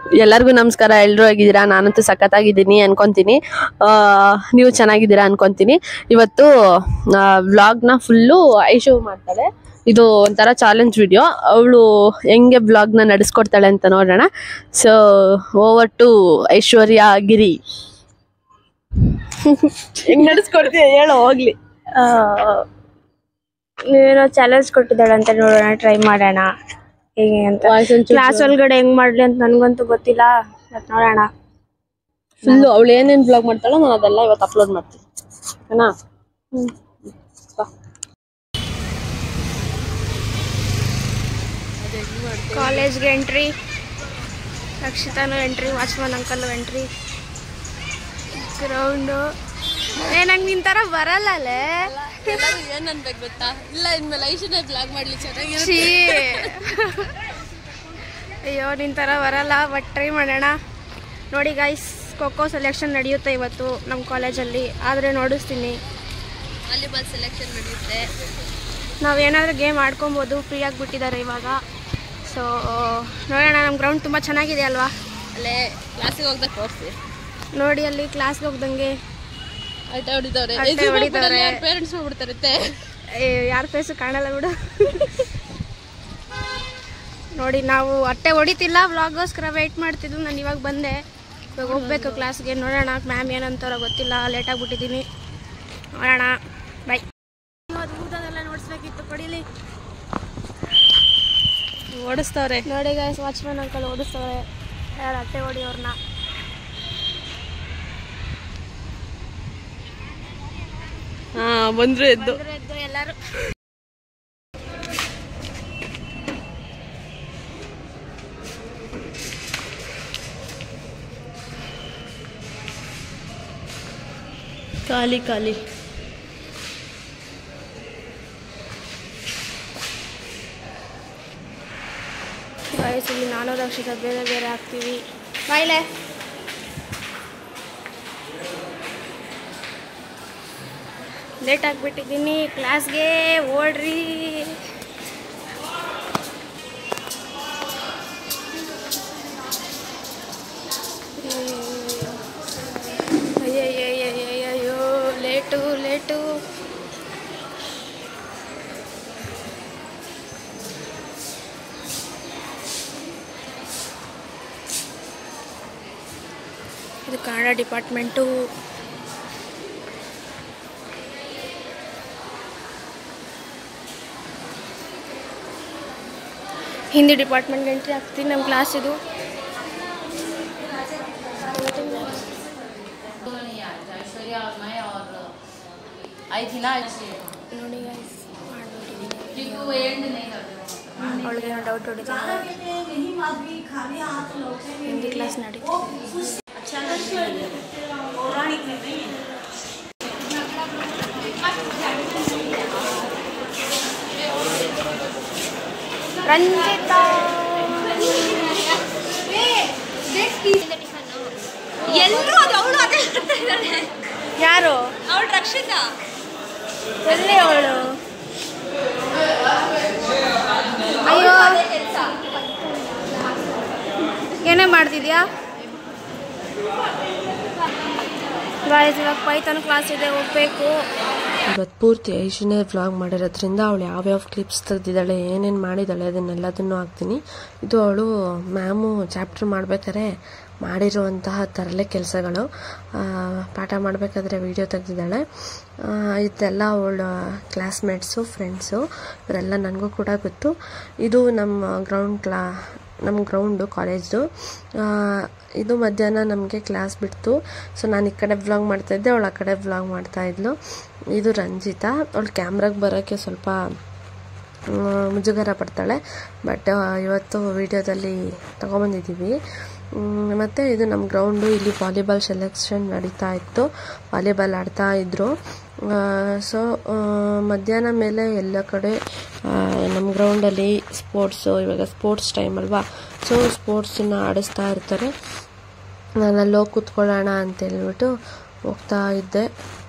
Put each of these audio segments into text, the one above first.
ಎಲ್ಲರಿಗೂ ನಮಸ್ಕಾರ ಎಲ್ಲರೂ ಆಗಿದ್ದೀರಾ ನಾನಂತೂ ಸಖತ್ತಾಗಿದ್ದೀನಿ ಅನ್ಕೊಂತೀನಿ ಆ, ನೀವು ಚೆನ್ನಾಗಿದ್ದೀರಾ ಅನ್ಕೊಂತೀನಿ ಇವತ್ತು ವ್ಲಾಗ್ನ ಫುಲ್ಲು ಐಶು ಮಾಡ್ತಾಳೆ ಇದು ಒಂಥರ ಚಾಲೆಂಜ್ ವಿಡಿಯೋ ಅವಳು ಹೆಂಗೆ ವ್ಲಾಗ್ನ ನಡೆಸ್ಕೊಡ್ತಾಳೆ ಅಂತ ನೋಡೋಣ so over to Aishwarya Giri ಹೆಂಗ್ ನಡೆಸ್ಕೊಡ್ತೀಯ ಹೇಳು ಹೋಗ್ಲಿ ಏನೋ ಚಾಲೆಂಜ್ ಕೊಟ್ಟಿದ್ದಾಳೆ ಅಂತ ನೋಡೋಣ ಟ್ರೈ ಮಾಡೋಣ ಹೇಗೆ ಅಂತ ಕ್ಲಾಸ್ ಒಳಗಡೆ ಹೆಂಗ್ ಮಾಡ್ಲಿ ಅಂತ ನನ್ಗಂತೂ ಗೊತ್ತಿಲ್ಲ ಮತ್ ನೋಡೋಣ ಫುಲ್ಲು ಅವಳು ಏನೇನು ಬ್ಲಾಗ್ ಮಾಡ್ತಾಳೋ ನಾನು ಅದೆಲ್ಲ ಇವತ್ತು ಅಪ್ಲೋಡ್ ಮಾಡ್ತೀನಿ ಓಕೆನಾ ಕಾಲೇಜ್ಗೆ ಎಂಟ್ರಿ ರಕ್ಷಿತಾನು entry watchman uncle entry ground ಏ ನಂಗೆ ನಿನ್ ಥರ ಬರಲ್ಲಲೇ ಏನ್ ಅನ್ಬೇಕು ಗೊತ್ತಾ ಇಲ್ಲ ಇನ್ಮೇಲೆ ಐಶನೇ ಬ್ಲಾಗ್ ಮಾಡ್ಲಿ ಚೆನ್ನಾಗಿ ಛೀ ಅಯ್ಯೋ ನಿನ್ ಥರ ಬರಲ್ಲ ಬಟ್ ಟ್ರೈ ಮಾಡೋಣ ನೋಡಿ ಗೈಸ್ ಖೋಖೋ ಸೆಲೆಕ್ಷನ್ ನಡೆಯುತ್ತೆ ಇವತ್ತು ನಮ್ಮ ಕಾಲೇಜಲ್ಲಿ ಆದರೆ ನೋಡಿಸ್ತೀನಿ ವಾಲಿಬಾಲ್ ಸೆಲೆಕ್ಷನ್ ನಡೆಯುತ್ತೆ ನಾವೇನಾದ್ರೂ ಗೇಮ್ ಆಡ್ಕೊಬೋದು ಫ್ರೀ ಆಗಿಬಿಟ್ಟಿದ್ದಾರೆ ಇವಾಗ ಸೊ ನೋಡೋಣ ನಮ್ಮ ಗ್ರೌಂಡ್ ತುಂಬ ಚೆನ್ನಾಗಿದೆ ಅಲ್ವಾ ಅಲ್ಲೇ ಕ್ಲಾಸಿಗೆ ಹೋಗ್ದಾಗ ತೋರಿಸಿ ನೋಡಿ ಅಲ್ಲಿ ಕ್ಲಾಸ್ಗೆ ಹೋಗ್ದಂಗೆ ಆಯ್ತಾ ಹೊಡಿದವ್ರೆ ಅಟ್ಟೆ ಹೊಡಿತವ್ರೆ. ಪೇರೆಂಟ್ಸ್ ಮಾಡ್ಬಿಡ್ತಾರತ್ತೆ ಯಾರ ಫೇಸು ಕಾಣಲ್ಲ ಬಿಡು ನೋಡಿ ನಾವು ಅಟ್ಟೆ ಹೊಡಿತಿಲ್ಲ ವ್ಲಾಗೋಸ್ಕರ ವೆಯ್ಟ್ ಮಾಡ್ತಿದ್ದು ನಾನು ಇವಾಗ ಬಂದೆ ಇವಾಗ ಹೋಗ್ಬೇಕು ಕ್ಲಾಸ್ಗೆ ನೋಡೋಣ ಮ್ಯಾಮ್ ಏನಂತಾರೋ ಗೊತ್ತಿಲ್ಲ ಲೇಟ್ ಆಗಿಬಿಟ್ಟಿದ್ದೀನಿ ನೋಡೋಣ ಬೈ ಊಟದೆಲ್ಲ ನೋಡಿಸ್ಬೇಕಿತ್ತು ಕೊಡಿಲಿ ಓಡಿಸ್ತವ್ರೆ ನೋಡಿ ಗೈಸ್ ವಾಚ್ಮನ್ ಅಂಕಲ್ ಓಡಿಸ್ತವ್ರೆ ಯಾರು ಅಟ್ಟೆ ಹೊಡಿಯೋರ್ನ ಹಾ ಬಂದ್ರು ಎದ್ದು ಬಂದ್ರೆ ಎದ್ದು ಎಲ್ಲರೂ ಖಾಲಿ ಖಾಲಿ ಗೈಸ್ ಇಲ್ಲಿ ನಾನು ರಕ್ಷಿತ ಬೇರೆ ಬೇರೆ ಹಾಕ್ತೀವಿ ಬಾಯ್ಲೆ ಲೇಟ್ ಆಗಿಬಿಟ್ಟಿದ್ದೀನಿ ಕ್ಲಾಸ್ಗೆ ಓಡ್ರಿ ಅಯ್ಯಯ್ಯಯ್ಯಯ್ಯಯ್ಯೋ ಲೇಟು ಲೇಟು ಇದು ಕನ್ನಡ ಡಿಪಾರ್ಟ್ಮೆಂಟು ಹಿಂದಿ ಡಿಪಾರ್ಟ್ಮೆಂಟ್ಗೆ ಎಂಟ್ರಿ ಆಗ್ತೀನಿ ನಮ್ಮ ಕ್ಲಾಸ್ ಇದು ऐश्वर्या और मैं और आई थी ना ನೋಡಿ guys, ಮಾಡ್ಬಿಟ್ಟಿದ್ದೀನಿ क्योंकि वो एंड नहीं करते ಅವಳಿಗೆ ಡೌಟ್ ಹೊಡಿತೀನಿ ಹಿಂದಿ ಕ್ಲಾಸ್ ನಡೀತಿದೆ ರಂಜಿತಾ ಎಲ್ಲರೂ ಅದು ಅವಳು ಅದೇ ಮಾಡ್ತಾ ಇದ್ದಾಳೆ ಯಾರು ಅವಳು ರಕ್ಷಿತಾ ಎಲ್ಲಿ ಅವಳು ಅಯ್ಯೋ ಏನೇ ಮಾಡ್ತಿದ್ಯಾ ಗಾಯ್ಸ್ ಇವಾಗ ಪೈಥಾನ್ ಕ್ಲಾಸ್ ಇದೆ ಹೋಗ್ಬೇಕು ಇವತ್ತು ಪೂರ್ತಿ ಐಶನೇ ವ್ಲಾಗ್ ಮಾಡಿರೋದ್ರಿಂದ ಅವಳು ಯಾವ್ಯಾವ ಕ್ಲಿಪ್ಸ್ ತೆಗ್ದಿದ್ದಾಳೆ ಏನೇನು ಮಾಡಿದ್ದಾಳೆ ಅದನ್ನೆಲ್ಲದನ್ನು ಹಾಕ್ತೀನಿ ಇದು ಅವಳು ಮ್ಯಾಮು ಚಾಪ್ಟರ್ ಮಾಡ್ಬೇಕಾದ್ರೆ ಮಾಡಿರುವಂತಹ ತರಲೆ ಕೆಲಸಗಳು ಪಾಠ ಮಾಡಬೇಕಾದ್ರೆ ವಿಡಿಯೋ ತೆಗ್ದಿದ್ದಾಳೆ ಆ, ಇದೆಲ್ಲ ಅವಳ ಕ್ಲಾಸ್ಮೇಟ್ಸು ಫ್ರೆಂಡ್ಸು ಇವರೆಲ್ಲ ನನಗೂ ಕೂಡ ಗೊತ್ತು ಇದು ನಮ್ಮ ಗ್ರೌಂಡ್ ಕ್ಲಾ ನಮ್ಮ ಗ್ರೌಂಡು ಕಾಲೇಜ್ದು ಇದು ಮಧ್ಯಾಹ್ನ ನಮಗೆ ಕ್ಲಾಸ್ ಬಿಡ್ತು ಸೊ ನಾನು ಈ ಕಡೆ ವ್ಲಾಗ್ ಮಾಡ್ತಾಯಿದ್ದೆ ಅವಳು ಆ ಕಡೆ ವ್ಲಾಗ್ ಮಾಡ್ತಾಯಿದ್ಲು ಇದು ರಂಜಿತಾ ಅವಳು ಕ್ಯಾಮ್ರಾಗೆ ಬರೋಕ್ಕೆ ಸ್ವಲ್ಪ ಆ, ಮುಜುಗರ ಪಡ್ತಾಳೆ ಬಟ್ ಇವತ್ತು ವಿಡಿಯೋದಲ್ಲಿ ತಗೊಬಂದಿದ್ದೀವಿ ಮತ್ತು ಇದು ನಮ್ಮ ಗ್ರೌಂಡು ಇಲ್ಲಿ ವಾಲಿಬಾಲ್ ಸೆಲೆಕ್ಷನ್ ನಡೀತಾ ಇತ್ತು ವಾಲಿಬಾಲ್ ಆಡ್ತಾ ಇದ್ದರು ಸೊ ಮಧ್ಯಾಹ್ನ ಮೇಲೆ ಎಲ್ಲ ಕಡೆ ಆ, ನಮ್ಮ ಗ್ರೌಂಡಲ್ಲಿ ಸ್ಪೋರ್ಟ್ಸು ಇವಾಗ ಸ್ಪೋರ್ಟ್ಸ್ ಟೈಮ್ ಅಲ್ವಾ ಸೊ ಸ್ಪೋರ್ಟ್ಸನ್ನ ಆಡಿಸ್ತಾ ಇರ್ತಾರೆ ನಾನು ಅಲ್ಲಿ ಹೋಗಿ ಕೂತ್ಕೊಳ್ಳೋಣ ಅಂತ ಹೇಳ್ಬಿಟ್ಟು ಹೋಗ್ತಾ ಇದ್ದೆ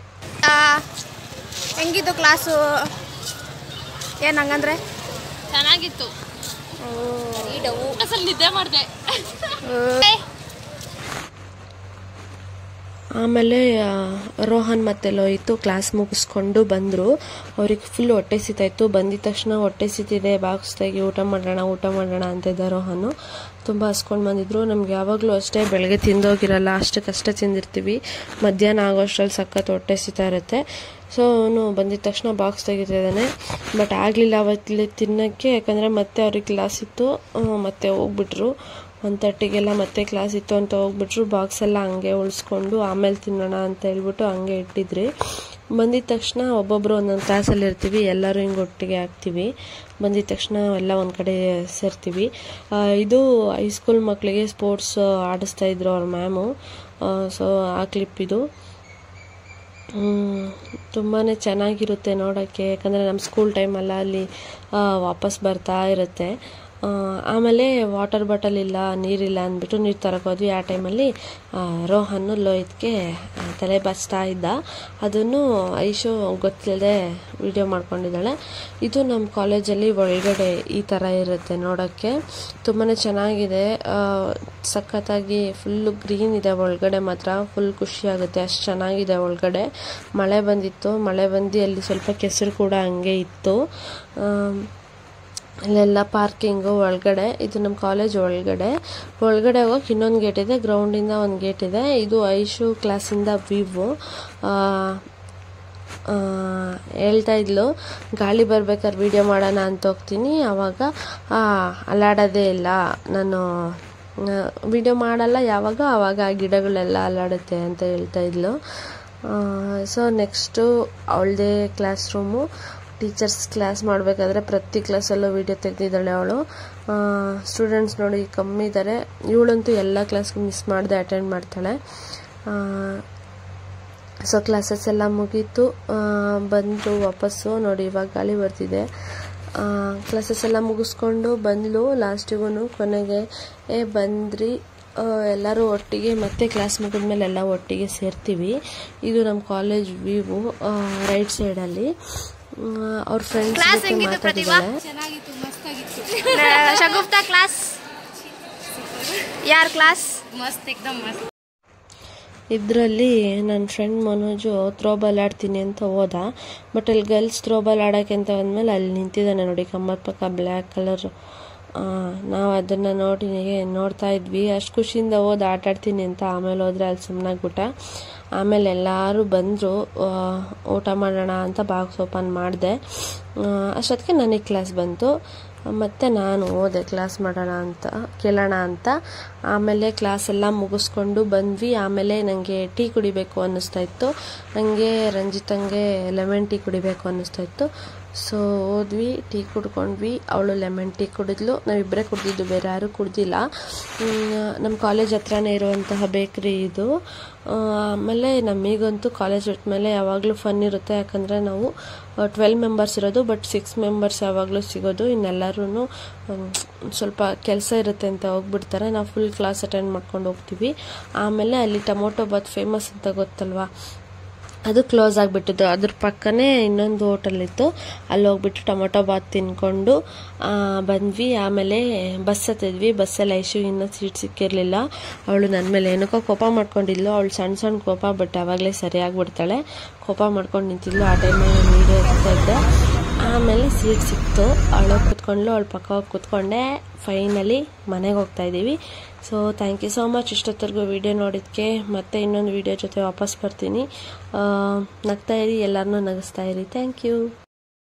ಹೆಂಗಿತ್ತು ಕ್ಲಾಸು ಏನು ಹಂಗಂದ್ರೆ ಚೆನ್ನಾಗಿತ್ತು ಅಸಲು ನಿದ್ದೆ ಮಾಡಿದೆ ಆಮೇಲೆ ಆ, ರೋಹನ್ ಮತ್ತು ಲೋಹಿತು ಕ್ಲಾಸ್ ಮುಗಿಸ್ಕೊಂಡು ಬಂದರು ಅವ್ರಿಗೆ ಫುಲ್ ಹೊಟ್ಟೆ ಸಿತಾಯಿತ್ತು ಬಂದಿದ ತಕ್ಷಣ ಹೊಟ್ಟೆ ಸಿತಿದೆ ಬಾಕ್ಸ್ ತೆಗಿ ಊಟ ಮಾಡೋಣ ಊಟ ಮಾಡೋಣ ಅಂತಿದ್ದ ರೋಹನು ತುಂಬ ಹಸ್ಕೊಂಡು ಬಂದಿದ್ರು ನಮ್ಗೆ ಯಾವಾಗಲೂ ಅಷ್ಟೇ ಬೆಳಗ್ಗೆ ತಿಂದೋಗಿರಲ್ಲ ಅಷ್ಟಕ್ಕಷ್ಟೇ ತಿಂದಿರ್ತೀವಿ ಮಧ್ಯಾಹ್ನ ಆಗೋಷ್ಟರಲ್ಲಿ ಸಖತ್ ಹೊಟ್ಟೆ ಸಿತಾ ಇರುತ್ತೆ ಸೊ ಅವನು ಬಂದಿದ ತಕ್ಷಣ ಬಾಕ್ಸ್ ತೆಗಿತಿದ್ದಾನೆ ಬಟ್ ಆಗಲಿಲ್ಲ ಅವತ್ತು ತಿನ್ನೋಕ್ಕೆ ಯಾಕಂದರೆ ಮತ್ತೆ ಅವ್ರಿಗೆ ಕ್ಲಾಸ್ ಇತ್ತು ಆ, ಮತ್ತೆ ಹೋಗ್ಬಿಟ್ರು ಒನ್ ತರ್ಟಿಗೆಲ್ಲ ಮತ್ತೆ ಕ್ಲಾಸ್ ಇತ್ತು ಅಂತ ಹೋಗ್ಬಿಟ್ರು ಬಾಕ್ಸ್ ಎಲ್ಲ ಹಂಗೆ ಉಳಿಸ್ಕೊಂಡು ಆಮೇಲೆ ತಿನ್ನೋಣ ಅಂತ ಹೇಳ್ಬಿಟ್ಟು ಹಂಗೆ ಇಟ್ಟಿದ್ರಿ ಬಂದಿದ ತಕ್ಷಣ ಒಬ್ಬೊಬ್ಬರು ಒಂದೊಂದು ಕ್ಲಾಸಲ್ಲಿ ಇರ್ತೀವಿ ಎಲ್ಲರೂ ಹಿಂಗೆ ಒಟ್ಟಿಗೆ ಆಗ್ತೀವಿ ಬಂದಿದ ತಕ್ಷಣ ಎಲ್ಲ ಒಂದು ಕಡೆ ಸೇರ್ತೀವಿ ಆ, ಇದು ಹೈಸ್ಕೂಲ್ ಮಕ್ಕಳಿಗೆ ಸ್ಪೋರ್ಟ್ಸ್ ಆಡಿಸ್ತಾ ಇದ್ರು ಅವ್ರ ಮ್ಯಾಮು ಸೊ ಆ ಕ್ಲಿಪ್ ಇದು ತುಂಬಾ ಚೆನ್ನಾಗಿರುತ್ತೆ ನೋಡೋಕ್ಕೆ ಯಾಕಂದರೆ ನಮ್ಮ ಸ್ಕೂಲ್ ಟೈಮಲ್ಲ ಅಲ್ಲಿ ಆ, ವಾಪಸ್ ಬರ್ತಾ ಇರುತ್ತೆ ಆ, ಆಮೇಲೆ ವಾಟರ್ ಬಾಟಲ್ ಇಲ್ಲ ನೀರಿಲ್ಲ ಅಂದ್ಬಿಟ್ಟು ನೀರು ತರಕ್ಕೆ ಹೋದ್ವಿ ಆ ಟೈಮಲ್ಲಿ ಆ, ರೋಹನ್ನು ಲೋಹಿತ್ಗೆ ಆ, ತಲೆ ಬಚ್ತಾ ಇದ್ದ ಅದನ್ನು ಐಶು ಗೊತ್ತಿಲ್ಲದೆ ವಿಡಿಯೋ ಮಾಡ್ಕೊಂಡಿದ್ದಾಳೆ ಇದು ನಮ್ಮ ಕಾಲೇಜಲ್ಲಿ ಒಳಗಡೆ ಈ ಥರ ಇರುತ್ತೆ ನೋಡೋಕ್ಕೆ ತುಂಬಾ ಚೆನ್ನಾಗಿದೆ ಆ, ಸಖತ್ತಾಗಿ ಫುಲ್ಲು ಗ್ರೀನ್ ಇದೆ ಒಳಗಡೆ ಮಾತ್ರ ಫುಲ್ ಖುಷಿಯಾಗುತ್ತೆ ಅಷ್ಟು ಚೆನ್ನಾಗಿದೆ ಒಳಗಡೆ ಮಳೆ ಬಂದಿತ್ತು ಮಳೆ ಬಂದು ಅಲ್ಲಿ ಸ್ವಲ್ಪ ಕೆಸರು ಕೂಡ ಹಂಗೆ ಇತ್ತು ಆಮ್, ಅಲ್ಲೆಲ್ಲ ಪಾರ್ಕಿಂಗು ಒಳಗಡೆ ಇದು ನಮ್ಮ ಕಾಲೇಜ್ ಒಳಗಡೆ ಒಳಗಡೆ ಹೋಗಕ್ಕೆ ಇನ್ನೊಂದು ಗೇಟ್ ಇದೆ ಗ್ರೌಂಡಿಂದ ಒಂದು ಗೇಟ್ ಇದೆ ಇದು ಐಶು ಕ್ಲಾಸಿಂದ ವಿವು ಹೇಳ್ತಾ ಇದ್ಲು ಗಾಳಿ ಬರ್ಬೇಕಾದ್ರೆ ವಿಡಿಯೋ ಮಾಡೋಣ ಅಂತ ಹೋಗ್ತೀನಿ ಆವಾಗ ಆ, ಅಲ್ಲಾಡೋದೇ ಇಲ್ಲ ನಾನು ವಿಡಿಯೋ ಮಾಡಲ್ಲ ಯಾವಾಗ ಆವಾಗ ಆ ಗಿಡಗಳೆಲ್ಲ ಅಲ್ಲಾಡುತ್ತೆ ಅಂತ ಹೇಳ್ತಾ ಇದ್ಲು ಸೊ ನೆಕ್ಸ್ಟು ಅವಳದೇ ಕ್ಲಾಸ್ ರೂಮು ಟೀಚರ್ಸ್ ಕ್ಲಾಸ್ ಮಾಡಬೇಕಾದ್ರೆ ಪ್ರತಿ ಕ್ಲಾಸಲ್ಲೂ ವೀಡಿಯೋ ತೆಗೆದಿದ್ದಾಳೆ ಅವಳು ಸ್ಟೂಡೆಂಟ್ಸ್ ನೋಡಿ ಕಮ್ಮಿ ಇದ್ದಾರೆ ಇವಳಂತೂ ಎಲ್ಲ ಕ್ಲಾಸ್ಗೂ ಮಿಸ್ ಮಾಡದೆ ಅಟೆಂಡ್ ಮಾಡ್ತಾಳೆ ಸೊ ಕ್ಲಾಸಸ್ ಎಲ್ಲ ಮುಗೀತು ಬಂದು ವಾಪಸ್ಸು ನೋಡಿ ಇವಾಗ ಗಾಳಿ ಬರ್ತಿದೆ ಕ್ಲಾಸಸ್ ಎಲ್ಲ ಮುಗಿಸ್ಕೊಂಡು ಬಂದ್ಲು ಲಾಸ್ಟಿಗೂ ಕೊನೆಗೆ ಏ ಬಂದ್ರಿ ಆ, ಎಲ್ಲರೂ ಒಟ್ಟಿಗೆ ಮತ್ತೆ ಕ್ಲಾಸ್ ಮುಗಿದ್ಮೇಲೆ ಎಲ್ಲ ಒಟ್ಟಿಗೆ ಸೇರ್ತೀವಿ ಇದು ನಮ್ಮ ಕಾಲೇಜ್ ವ್ಯೂ ರೈಟ್ ಸೈಡಲ್ಲಿ ಅವ್ರ ಫ್ರೆಂಡ್ಸ್ ಜೊತೆ ಮಾತಾಡಿದ್ದಾಳೆ ಚೆನ್ನಾಗಿತ್ತು ಮಸ್ತಾಗಿತ್ತು ಶಗುಫ್ತಾ ಕ್ಲಾಸ್ ಯಾರ್ ಕ್ಲಾಸ್ ಮಸ್ತ್ ಎಕ್ದಮ್ ಮಸ್ತ್ ಇದರಲ್ಲಿ ನನ್ನ ಫ್ರೆಂಡ್ ಮನೋಜು ಥ್ರೋಬಾಲ್ ಆಡ್ತೀನಿ ಅಂತ ಹೋದ ಬಟ್ ಅಲ್ಲಿ ಗರ್ಲ್ಸ್ ಥ್ರೋಬಾಲ್ ಆಡೋಕ್ಕೆ ಅಂತ ಬಂದಮೇಲೆ ಅಲ್ಲಿ ನಿಂತಿದ್ದಾನೆ ನೋಡಿ ಕಮ್ಮರ್ ಪಕ್ಕ ಬ್ಲ್ಯಾಕ್ ಕಲರ್ ನಾವು ಅದನ್ನು ನೋಡಿ ನೋಡ್ತಾ ಇದ್ವಿ ಅಷ್ಟು ಖುಷಿಯಿಂದ ಹೋದ ಆಟ ಆಡ್ತೀನಿ ಅಂತ ಆಮೇಲೆ ಹೋದ್ರೆ ಅಲ್ಲಿ ಸುಮ್ಮನಾಗ್ಬಿಟ್ಟ ಆಮೇಲೆ ಎಲ್ಲರೂ ಬಂದರು ಊಟ ಮಾಡೋಣ ಅಂತ ಬಾಕ್ಸ್ ಓಪನ್ ಮಾಡಿದೆ ಅಷ್ಟೊತ್ತಿಗೆ ನನಗೆ ಕ್ಲಾಸ್ ಬಂತು ಮತ್ತು ನಾನು ಹೋದೆ ಕ್ಲಾಸ್ ಮಾಡೋಣ ಅಂತ ಕೇಳೋಣ ಅಂತ ಆಮೇಲೆ ಕ್ಲಾಸ್ ಎಲ್ಲ ಮುಗಿಸ್ಕೊಂಡು ಬಂದ್ವಿ ಆಮೇಲೆ ನನಗೆ ಟೀ ಕುಡಿಬೇಕು ಅನ್ನಿಸ್ತಾ ಇತ್ತು ನನಗೆ ರಂಜಿತಂಗೆ ಲೆಮನ್ ಟೀ ಕುಡಿಬೇಕು ಅನ್ನಿಸ್ತಾ ಇತ್ತು ಸೊ ಹೋದ್ವಿ ಟೀ ಕುಡ್ಕೊಂಡ್ವಿ ಅವಳು ಲೆಮನ್ ಟೀ ಕುಡಿದ್ಲು ನಾವಿಬ್ಬರೇ ಕುಡಿದಿದ್ದು ಬೇರೆ ಯಾರೂ ಕುಡ್ದಿಲ್ಲ ನಮ್ಮ ಕಾಲೇಜ್ ಹತ್ರನೇ ಇರುವಂತಹ ಬೇಕ್ರಿ ಇದು ಆ, ಆಮೇಲೆ ನಮಗಂತೂ ಕಾಲೇಜ್ ಬಿಟ್ಮೇಲೆ ಯಾವಾಗಲೂ ಫನ್ ಇರುತ್ತೆ ಯಾಕಂದರೆ ನಾವು ಟ್ವೆಲ್ ಮೆಂಬರ್ಸ್ ಇರೋದು ಬಟ್ ಸಿಕ್ಸ್ ಮೆಂಬರ್ಸ್ ಯಾವಾಗಲೂ ಸಿಗೋದು ಇನ್ನೆಲ್ಲರೂ ಸ್ವಲ್ಪ ಕೆಲಸ ಇರುತ್ತೆ ಅಂತ ಹೋಗ್ಬಿಡ್ತಾರೆ ನಾವು ಫುಲ್ ಕ್ಲಾಸ್ ಅಟೆಂಡ್ ಮಾಡ್ಕೊಂಡು ಹೋಗ್ತೀವಿ ಆಮೇಲೆ ಅಲ್ಲಿ ಟೊಮೊಟೊ ಬಾತ್ ಫೇಮಸ್ ಅಂತ ಗೊತ್ತಲ್ವಾ ಅದು ಕ್ಲೋಸ್ ಆಗಿಬಿಟ್ಟಿದ್ದು ಅದ್ರ ಪಕ್ಕನೇ ಇನ್ನೊಂದು ಹೋಟೆಲ್ ಇತ್ತು ಅಲ್ಲಿ ಹೋಗ್ಬಿಟ್ಟು ಟೊಮೊಟೊ ಬಾತ್ ತಿನ್ಕೊಂಡು ಆ, ಬಂದ್ವಿ ಆಮೇಲೆ ಬಸ್ ಹತ್ತಿದ್ವಿ ಬಸ್ಸಲ್ಲಿ ಐಶು ಇನ್ನೂ ಸೀಟ್ ಸಿಕ್ಕಿರಲಿಲ್ಲ ಅವಳು ನನ್ನ ಮೇಲೆ ಏನಕ್ಕೋ ಕೋಪ ಮಾಡ್ಕೊಂಡಿದ್ಲು ಅವಳು ಸಣ್ಣ ಸಣ್ಣ ಕೋಪ ಬಟ್ ಆವಾಗಲೇ ಸರಿಯಾಗ್ಬಿಡ್ತಾಳೆ ಕೋಪ ಮಾಡ್ಕೊಂಡು ನಿಂತಿದ್ಲು ಆ ಟೈಮಲ್ಲಿ ನೀರು ಎತ್ತಾ ಇದ್ದೆ ಆಮೇಲೆ ಸೀಟ್ ಸಿಕ್ತು ಅವಳು ಕೂತ್ಕೊಂಡ್ಲು ಅವಳ ಪಕ್ಕ ಹೋಗಿ ಕೂತ್ಕೊಂಡೆ ಫೈನಲಿ ಮನೆಗೆ ಹೋಗ್ತಾ ಇದ್ದೀವಿ so thank you so much ಇಷ್ಟೊತ್ತರೆಗೂ ವಿಡಿಯೋ ನೋಡಿದ್ದಕ್ಕೆ ಮತ್ತೆ ಇನ್ನೊಂದು ವಿಡಿಯೋ ಜೊತೆ ವಾಪಸ್ ಬರ್ತೀನಿ ಆ, ನಗ್ತಾ ಇರಿ ಎಲ್ಲರನ್ನೂ ನಗಿಸ್ತಾ ಇರಿ ಥ್ಯಾಂಕ್ ಯು